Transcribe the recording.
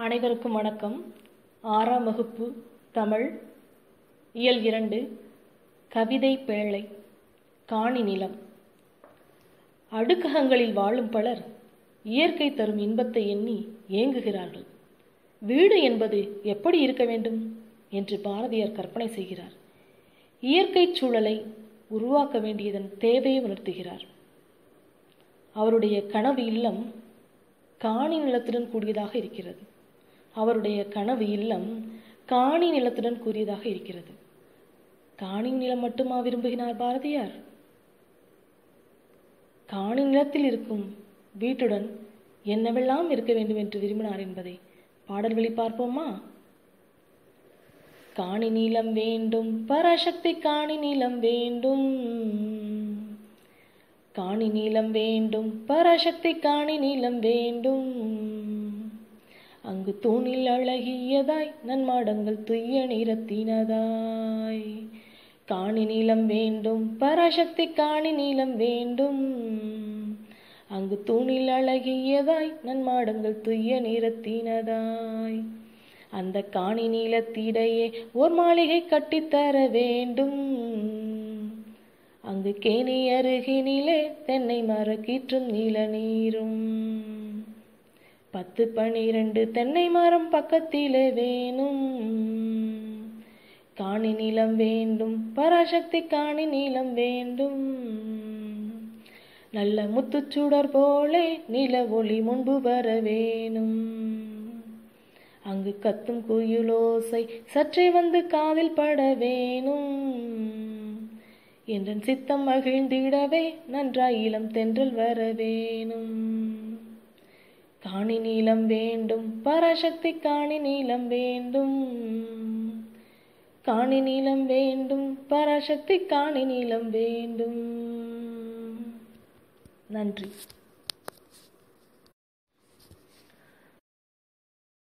அனைவருக்கும் வணக்கம் ஆறாம் வகுப்பு தமிழ் இயல் இரண்டு கவிதை பேழை காணி நிலம் அடுக்ககங்களில் வாழும் பலர் இயற்கை தரும் இன்பத்தை எண்ணி ஏங்குகிறார்கள் வீடு என்பது எப்படி இருக்க வேண்டும் என்று பாரதியார் கற்பனை செய்கிறார் இயற்கை சூழலை உருவாக்க வேண்டியதன் தேவையை உணர்த்துகிறார் அவருடைய கனவு இல்லம் காணி நிலத்துடன் கூடியதாக இருக்கிறது அவருடைய கனவு இல்லம் காணி நிலத்துடன் கூடியதாக இருக்கிறது காணி நிலம் மட்டுமா விரும்புகிறார் பாரதியார் காணி நிலத்தில் இருக்கும் வீட்டுடன் என்னவெல்லாம் இருக்க வேண்டும் என்று விரும்பினார் என்பதை பாடல் வழி பார்ப்போமா காணி நீளம் வேண்டும் பராசக்தி காணி நீளம் வேண்டும் காணி நீளம் வேண்டும் பராசக்தி காணி நீளம் வேண்டும் அங்கு தூணில் அழகியதாய் நன்மாடங்கள் துய்ய நிறத்தினதாய் காணி நீளம் வேண்டும் பராசக்தி காணி நீளம் வேண்டும் அங்கு தூணில் அழகியதாய் நன்மாடங்கள் துய்ய நிறத்தினதாய் அந்த காணி நீளத்திடையே ஓர் மாளிகை கட்டித்தர வேண்டும் அங்கு கேணி அருகினிலே தென்னை மரக்கீற்றும் நீல நீரும் பத்து பனிரெண்டு தென்னை மரம் பக்கத்திலே வேணும் காணி நீளம் வேண்டும் பராசக்தி காணி நீளம் வேண்டும் நல்ல முத்துச்சுடர் போலே நில ஒளி முன்பு வர வேணும் அங்கு கத்தும் குயிலோசை சற்றே வந்து காதில் பட வேணும் என்றன் சித்தம் மகிழ்ந்திடவே நன்றாய் இளம் தென்றல் வர வேணும் காணி நீளம் வேண்டும் பராசக்தி காணி நீளம் வேண்டும் காணி நீளம் வேண்டும் பராசக்தி காணி நீளம் வேண்டும் நன்றி